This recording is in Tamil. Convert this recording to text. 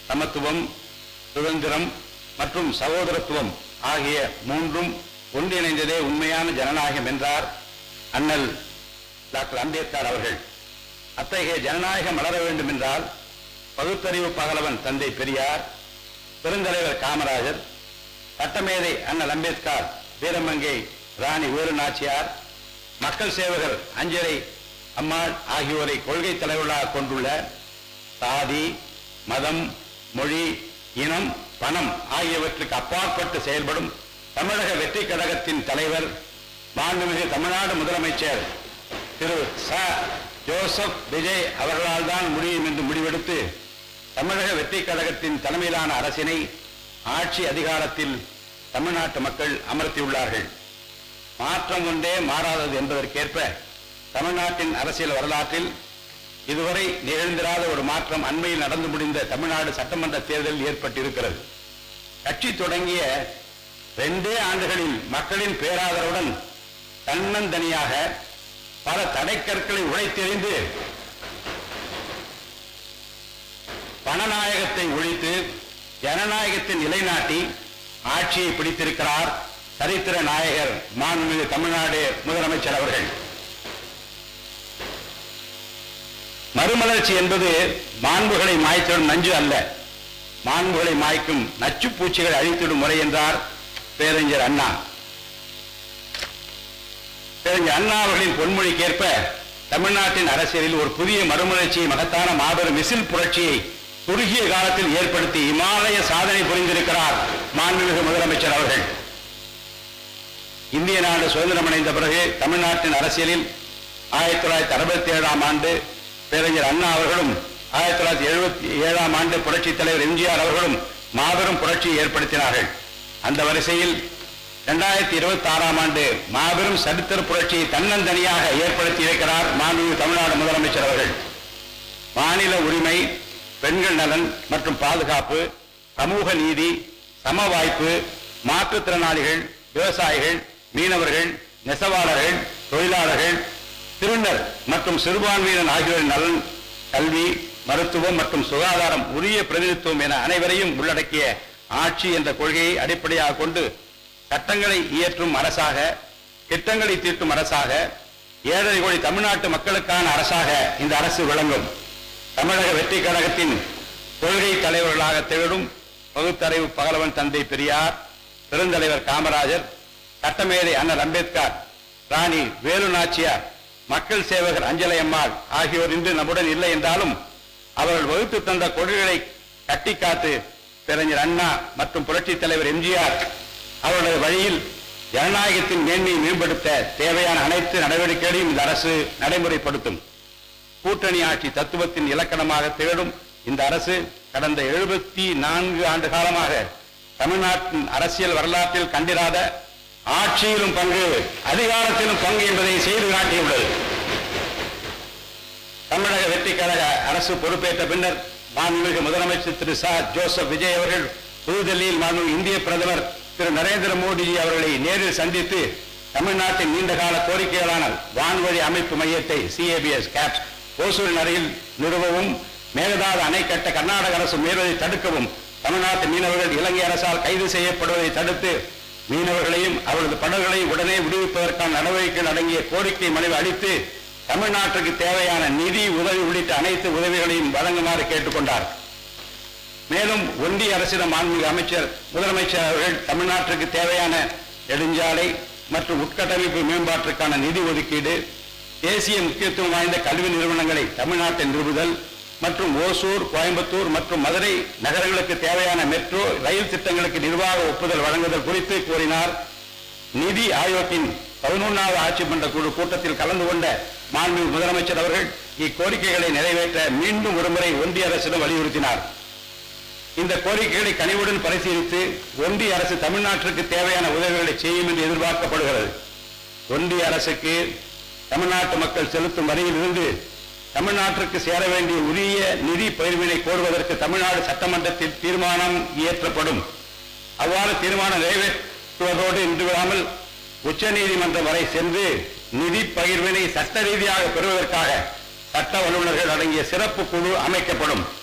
சமத்துவம் சுதந்திரம் மற்றும் சகோதரத்துவம் ஆகிய மூன்றும் ஒன்றிணைந்ததே உண்மையான ஜனநாயகம் என்றார் அண்ணல் டாக்டர் அம்பேத்கர் அவர்கள் அத்தகைய ஜனநாயகம் வளர வேண்டும் என்றால் பகுத்தறிவு பகலவன் தந்தை பெரியார் பெருந்தலைவர் காமராஜர் சட்டமேதை அண்ணல் அம்பேத்கர் வீரமங்கை ராணி வேலு நாச்சியார் மக்கள் சேவகர் அஞ்சலை அம்மாள் ஆகியோரை கொள்கை தலைவர்களாக கொண்டுள்ள சாதி மதம் மொழி இனம் பணம் ஆகியவற்றுக்கு அப்பாற்பட்டு செயல்படும் தமிழக வெற்றி கழகத்தின் தலைவர் மாண்புமிகு தமிழ்நாடு முதலமைச்சர் திரு ச ஜோசப் விஜய் அவர்களால் தான் முடியும் என்று முடிவெடுத்து தமிழக வெற்றி கழகத்தின் தலைமையிலான அரசினை ஆட்சி அதிகாரத்தில் தமிழ்நாட்டு மக்கள் அமர்த்தியுள்ளார்கள் மாற்றம் ஒன்றே மாறாதது என்பதற்கேற்ப தமிழ்நாட்டின் அரசியல் வரலாற்றில் இதுவரை நிகழ்ந்திராத ஒரு மாற்றம் அண்மையில் நடந்து முடிந்த தமிழ்நாடு சட்டமன்ற தேர்தலில் ஏற்பட்டிருக்கிறது கட்சி தொடங்கிய ரெண்டே ஆண்டுகளில் மக்களின் பேராதரவுடன் தன்னந்தனியாக பல தடைக்கற்களை உடைத்தெறிந்து பணநாயகத்தை ஒழித்து ஜனநாயகத்தை நிலைநாட்டி ஆட்சியை பிடித்திருக்கிறார் சரித்திர நாயகர் மாண்புமிகு தமிழ்நாடு முதலமைச்சர் அவர்கள் மறுமலர்ச்சி என்பது மாண்புகளை மாய்த்திடும் நஞ்சு அல்ல மாண்புகளை மாய்க்கும் நச்சுப் பூச்சிகளை அழித்திடும் முறை என்றார் பேரறிஞர் அண்ணா பேரறிஞர் அண்ணா அவர்களின் பொன்மொழிக்கேற்ப தமிழ்நாட்டின் அரசியலில் ஒரு புதிய மறுமலர்ச்சியை மகத்தான மாபெரும் மிசில் புரட்சியை குறுகிய காலத்தில் ஏற்படுத்தி இமாலய சாதனை புரிந்திருக்கிறார் மாண்புமிகு முதலமைச்சர் அவர்கள் இந்திய நாடு சுதந்திரம் அடைந்த பிறகு தமிழ்நாட்டின் அரசியலில் ஆயிரத்தி தொள்ளாயிரத்தி அறுபத்தி ஏழாம் ஆண்டு பேரறிஞர் அண்ணா அவர்களும் ஆயிரத்தி தொள்ளாயிரத்தி எழுபத்தி ஏழாம் ஆண்டு புரட்சித் தலைவர் எம்ஜிஆர் அவர்களும் மாபெரும் புரட்சியை ஏற்படுத்தினார்கள் அந்த வரிசையில் இரண்டாயிரத்தி இருபத்தி ஆறாம் ஆண்டு மாபெரும் சரித்திர புரட்சியை தன்னந்தனியாக ஏற்படுத்தி இருக்கிறார் மாண்புமிகு தமிழ்நாடு முதலமைச்சர் அவர்கள் மாநில உரிமை பெண்கள் நலன் மற்றும் பாதுகாப்பு சமூக நீதி சம வாய்ப்பு மாற்றுத்திறனாளிகள் விவசாயிகள் மீனவர்கள் நெசவாளர்கள் தொழிலாளர்கள் திருநர் மற்றும் சிறுபான்மையினர் ஆகியோரின் நலன் கல்வி மருத்துவம் மற்றும் சுகாதாரம் உரிய பிரதிநிதித்துவம் என அனைவரையும் உள்ளடக்கிய ஆட்சி என்ற கொள்கையை அடிப்படையாக கொண்டு சட்டங்களை இயற்றும் அரசாக திட்டங்களை தீட்டும் அரசாக ஏழரை கோடி தமிழ்நாட்டு மக்களுக்கான அரசாக இந்த அரசு விளங்கும் தமிழக வெற்றி கழகத்தின் கொள்கை தலைவர்களாக திகழும் பகுத்தறிவு பகலவன் தந்தை பெரியார் பெருந்தலைவர் காமராஜர் சட்டமேதை அண்ணல் அம்பேத்கர் ராணி வேலு நாச்சியார் மக்கள் சேவகர் அஞ்சலை அம்மாள் ஆகியோர் இன்று நம்முடன் இல்லை என்றாலும் அவர்கள் வகுத்து தந்த கொள்கைகளை கட்டி காத்து பேரறிஞர் அண்ணா மற்றும் புரட்சித் தலைவர் எம்ஜிஆர் அவருடைய வழியில் ஜனநாயகத்தின் மேன்மையை மேம்படுத்த தேவையான அனைத்து நடவடிக்கைகளையும் இந்த அரசு நடைமுறைப்படுத்தும் கூட்டணி ஆட்சி தத்துவத்தின் இலக்கணமாக திகழும் இந்த அரசு கடந்த எழுபத்தி நான்கு ஆண்டு காலமாக தமிழ்நாட்டின் அரசியல் வரலாற்றில் கண்டிராத ஆட்சியிலும் பங்கு அதிகாரத்திலும் பங்கு என்பதை செய்து காட்டியுள்ளது தமிழக வெற்றி கழக அரசு பொறுப்பேற்ற பின்னர் மாண்புமிகு முதலமைச்சர் திரு ச ஜோசப் விஜய் அவர்கள் புதுதில்லியில் மாண்புமிகு இந்திய பிரதமர் திரு நரேந்திர மோடிஜி அவர்களை நேரில் சந்தித்து தமிழ்நாட்டின் நீண்டகால கோரிக்கைகளான வான்வழி அமைப்பு மையத்தை சிஏபிஎஸ் கேப்ஸ் ஓசூரின் அருகில் நிறுவவும் மேகதாது அணை கட்ட கர்நாடக அரசு முயல்வதை தடுக்கவும் தமிழ்நாட்டு மீனவர்கள் இலங்கை அரசால் கைது செய்யப்படுவதை தடுத்து மீனவர்களையும் அவரது படகுகளையும் உடனே விடுவிப்பதற்கான நடவடிக்கைகள் அடங்கிய கோரிக்கை மனுவை அளித்து தமிழ்நாட்டுக்கு தேவையான நிதி உதவி உள்ளிட்ட அனைத்து உதவிகளையும் வழங்குமாறு கேட்டுக்கொண்டார் மேலும் ஒன்றிய அரசிடம் மாண்புமிகு அமைச்சர் முதலமைச்சர் அவர்கள் தமிழ்நாட்டிற்கு தேவையான நெடுஞ்சாலை மற்றும் உட்கட்டமைப்பு மேம்பாட்டிற்கான நிதி ஒதுக்கீடு தேசிய முக்கியத்துவம் வாய்ந்த கல்வி நிறுவனங்களை தமிழ்நாட்டில் நிறுவுதல் மற்றும் ஓசூர் கோயம்புத்தூர் மற்றும் மதுரை நகரங்களுக்கு தேவையான மெட்ரோ ரயில் திட்டங்களுக்கு நிர்வாக ஒப்புதல் வழங்குதல் குறித்து கூறினார் நிதி ஆயோக்கின் பதினொன்றாவது ஆட்சி மன்ற குழு கூட்டத்தில் கலந்து கொண்ட மாண்புமிகு முதலமைச்சர் அவர்கள் இக்கோரிக்கைகளை நிறைவேற்ற மீண்டும் ஒருமுறை ஒன்றிய அரசிடம் வலியுறுத்தினார் இந்த கோரிக்கைகளை கனிவுடன் பரிசீலித்து ஒன்றிய அரசு தமிழ்நாட்டிற்கு தேவையான உதவிகளை செய்யும் என்று எதிர்பார்க்கப்படுகிறது ஒன்றிய அரசுக்கு தமிழ்நாட்டு மக்கள் செலுத்தும் வரியிலிருந்து தமிழ்நாட்டிற்கு சேர வேண்டிய உரிய நிதி பகிர்வினை கோருவதற்கு தமிழ்நாடு சட்டமன்றத்தில் தீர்மானம் இயற்றப்படும் அவ்வாறு தீர்மானம் நிறைவேற்றுவதோடு இன்று விடாமல் உச்சநீதிமன்றம் வரை சென்று நிதி பகிர்வினை சட்ட ரீதியாக பெறுவதற்காக சட்ட வல்லுநர்கள் அடங்கிய சிறப்பு குழு அமைக்கப்படும்